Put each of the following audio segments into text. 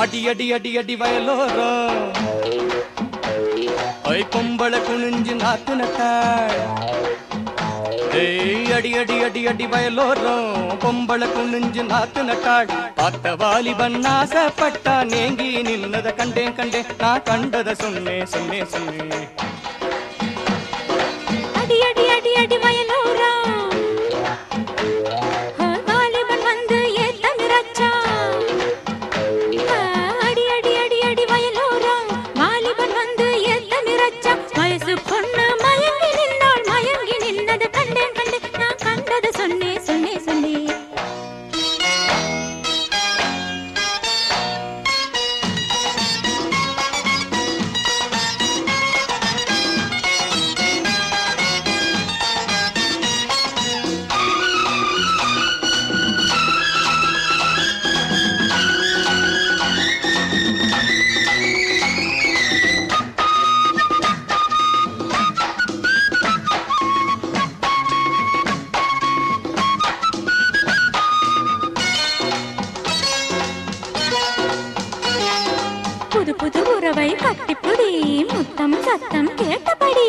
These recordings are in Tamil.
அடி அடி அடி அடி வயலோரம் ஐ பொம்பளை குனிஞ்சு நாத்து நட்டாள் ஏய் அடி அடி அடி அடி வயலோரம் பொம்பளை குனிஞ்சு நாத்து நட்டாள் பார்த்த வாலிபன் ஆசைப்பட்டா நேங்கி நின்னத கண்டேன் கண்டேன் நான் கண்டத சொன்னேன் சொன்னேன் சொன்னேன் அடி அடி அடி அடி வயலோரா வாலிபன் வந்து ஏத்த மிரச்சா அடி அடி அடி அடி வயலோரா வாலிபன் வந்து ஏத்த மிரச்சா வயசு பொண்ணு மயங்கி நின்னாள் மயங்கி நின்னது கண்டேன் கண்டேன் நான் கண்டது சொன்னேன் சொன்னேன் சொன்னேன் புது புது உறவை கட்டிப்புடி முத்தம் சத்தம் கேட்டபடி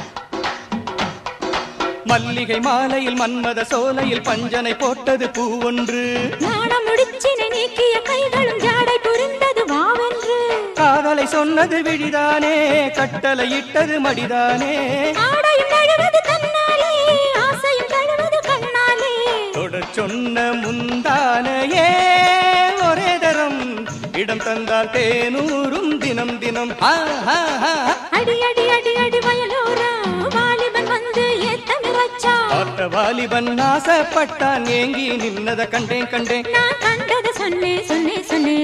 மல்லிகை மாலையில் மன்மத சோலையில் பஞ்சனை போட்டது பூ ஒன்று நாடம் முடிச்சினை நீக்கிய கைகளும் ஜாடை புரிந்தது வாவென்று காதலை சொன்னது விழிதானே கட்டளை இட்டது மடிதானே ஆடையும் தழுவது தன்னாலே ஆசையும் தழுவது கண்ணாலே தொடர் சொன்ன முந்தானையே ஒரே தரம் இடம் தந்தால் தேனூரும் தினம் தினம் ஆ, ஆ, ஆ. அடி அடி அடி அடி வயலோரா வாலிபன் வந்து ஏத்தம் வச்சா பார்த்த வாலிபன் ஆசைப்பட்டான் ஏங்கி நின்னத கண்டேன் கண்டேன் நான் கண்டது சொன்னே சொன்னே சொன்னே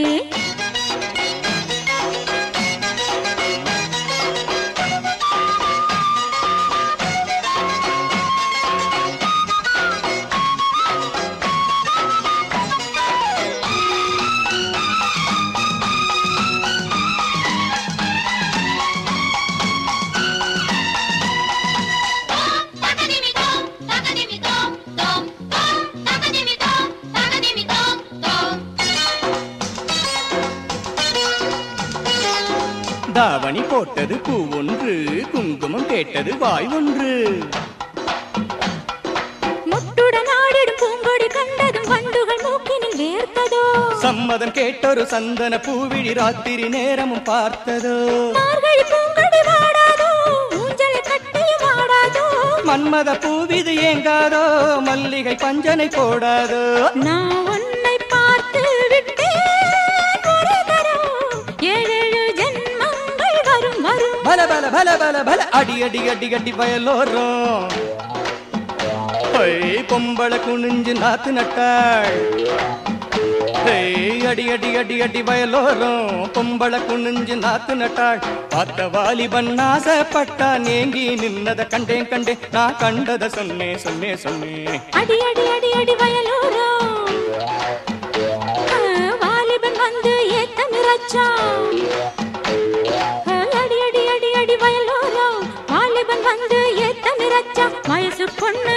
தாவணி போட்டது பூ ஒன்று குங்குமம் கேட்டது வாய் ஒன்று முட்டுடன் ஆடிடும் பூங்கொடி கண்டதும் வண்டுகள் மூக்கினில் வேர்த்ததோ சம்மதம் கேட்டொரு சந்தன பூவிழி ராத்திரி நேரமும் பார்த்ததோ மார்கழி பூங்கொடி வாடாதோ ஊஞ்சலை கட்டியும் ஆடாதோ மன்மத பூவிது ஏங்காதோ மல்லிகை பஞ்சனை போடாதோ நான் உன்னை பார்த்து விட்டேன் ஒரு தரம் ஏழேழு ஜென்மங்கள் வரும் வரும் பல பல பல பல பல அடி அடி அடி அடி வயலோரம் ஒய் பொம்பளை குனிஞ்சு நாத்து நட்டாள் ஏய், அடி அடி அடி அடி வயலோரம் பொம்பளை குனிஞ்சு நாத்து நட்டாள் பார்த்த வாலிபன் ஆசைப்பட்டா நேங்கி நின்னத கண்டேன் கண்டேன் நான் கண்டத சொன்னேன் சொன்னேன் சொன்னேன் அடி அடி அடி அடி வயலோரோ ஆ, வாலிபன் வந்து ஏத்தம் இறச்சா ஆ, அடி அடி அடி அடி வயலோரோ வாலிபன் வந்து ஏத்தம் இறச்சா வயசு பொண்ணு